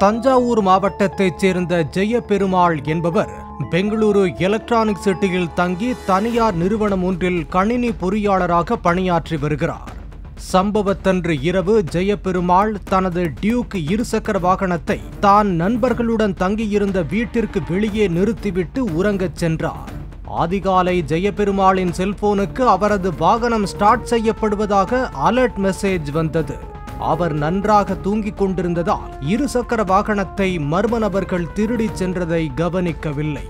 தஞ்சாவூர் மாவட்டத்தைச் சேர்ந்த ஜெயபெருமாள் என்பவர் பெங்களூரு எலக்ட்ரானிக் சிட்டியில் தங்கி தனியார் நிறுவனம் ஒன்றில் கணினி பொறியாளராக பணியாற்றி வருகிறார் சம்பவத்தன்று இரவு ஜெயபெருமாள் தனது டியூக் இருசக்கர வாகனத்தை தான் நண்பர்களுடன் தங்கியிருந்த வீட்டிற்கு வெளியே நிறுத்திவிட்டு உறங்கச் சென்றார் அதிகாலை ஜெயபெருமாளின் செல்போனுக்கு அவரது வாகனம் ஸ்டார்ட் செய்யப்படுவதாக அலர்ட் மெசேஜ் வந்தது அவர் நன்றாக தூங்கிக் கொண்டிருந்ததால் இருசக்கர வாகனத்தை மர்ம நபர்கள் திருடிச் சென்றதை கவனிக்கவில்லை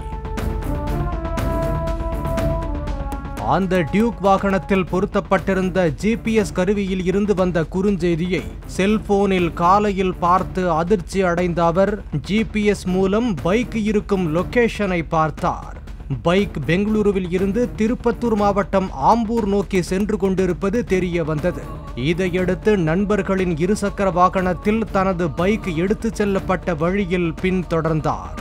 அந்த டியூக் வாகனத்தில் பொருத்தப்பட்டிருந்த ஜிபிஎஸ் கருவியில் இருந்து வந்த குறுஞ்செய்தியை செல்போனில் காலையில் பார்த்து அதிர்ச்சி அடைந்த அவர் ஜிபிஎஸ் மூலம் பைக் இருக்கும் லொகேஷனை பார்த்தார் பைக் பெங்களூருவில் இருந்து திருப்பத்தூர் மாவட்டம் ஆம்பூர் நோக்கி சென்று கொண்டிருப்பது தெரிய வந்தது இதையடுத்து நண்பர்களின் இருசக்கர வாகனத்தில் தனது பைக் எடுத்துச் செல்லப்பட்ட வழியில் பின்தொடர்ந்தார்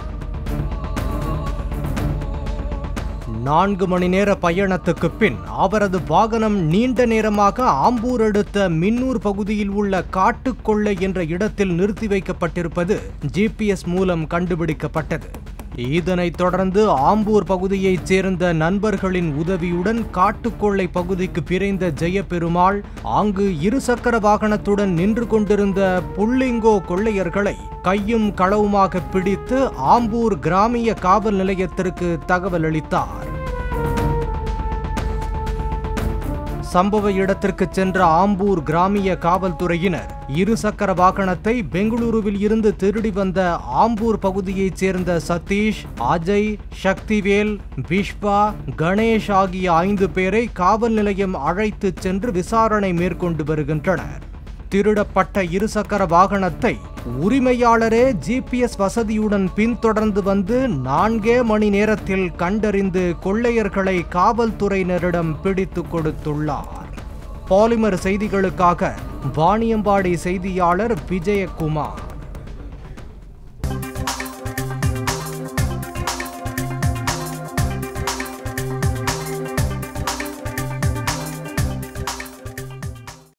நான்கு மணி நேர பயணத்துக்கு பின் அவரது வாகனம் நீண்ட நேரமாக ஆம்பூர் அடுத்த மின்னூர் பகுதியில் உள்ள காட்டுக்கொள்ளை என்ற இடத்தில் நிறுத்தி வைக்கப்பட்டிருப்பது ஜிபிஎஸ் மூலம் கண்டுபிடிக்கப்பட்டது இதனைத் தொடர்ந்து ஆம்பூர் பகுதியைச் சேர்ந்த நண்பர்களின் உதவியுடன் காட்டுக்கொள்ளை பகுதிக்கு விரைந்த ஜெயபெருமாள் அங்கு இருசக்கர வாகனத்துடன் நின்று கொண்டிருந்த புள்ளிங்கோ கொள்ளையர்களை கையும் களவுமாக பிடித்து ஆம்பூர் கிராமிய காவல் நிலையத்திற்கு தகவல் அளித்தார் சம்பவ இடத்திற்கு சென்ற ஆம்பூர் கிராமிய காவல்துறையினர் இருசக்கர வாகனத்தை பெங்களூருவில் இருந்து திருடி வந்த ஆம்பூர் பகுதியைச் சேர்ந்த சதீஷ் அஜய் சக்திவேல் விஷ்வா கணேஷ் ஆகிய ஐந்து பேரை காவல் நிலையம் அழைத்துச் சென்று விசாரணை மேற்கொண்டு வருகின்றனர் திருடப்பட்ட இருசக்கர வாகனத்தை உரிமையாளரே ஜிபிஎஸ் வசதியுடன் பின்தொடர்ந்து வந்து நான்கே மணி நேரத்தில் கண்டறிந்து கொள்ளையர்களை காவல்துறையினரிடம் பிடித்து கொடுத்துள்ளார் பாலிமர் செய்திகளுக்காக வாணியம்பாடி செய்தியாளர் விஜயகுமார்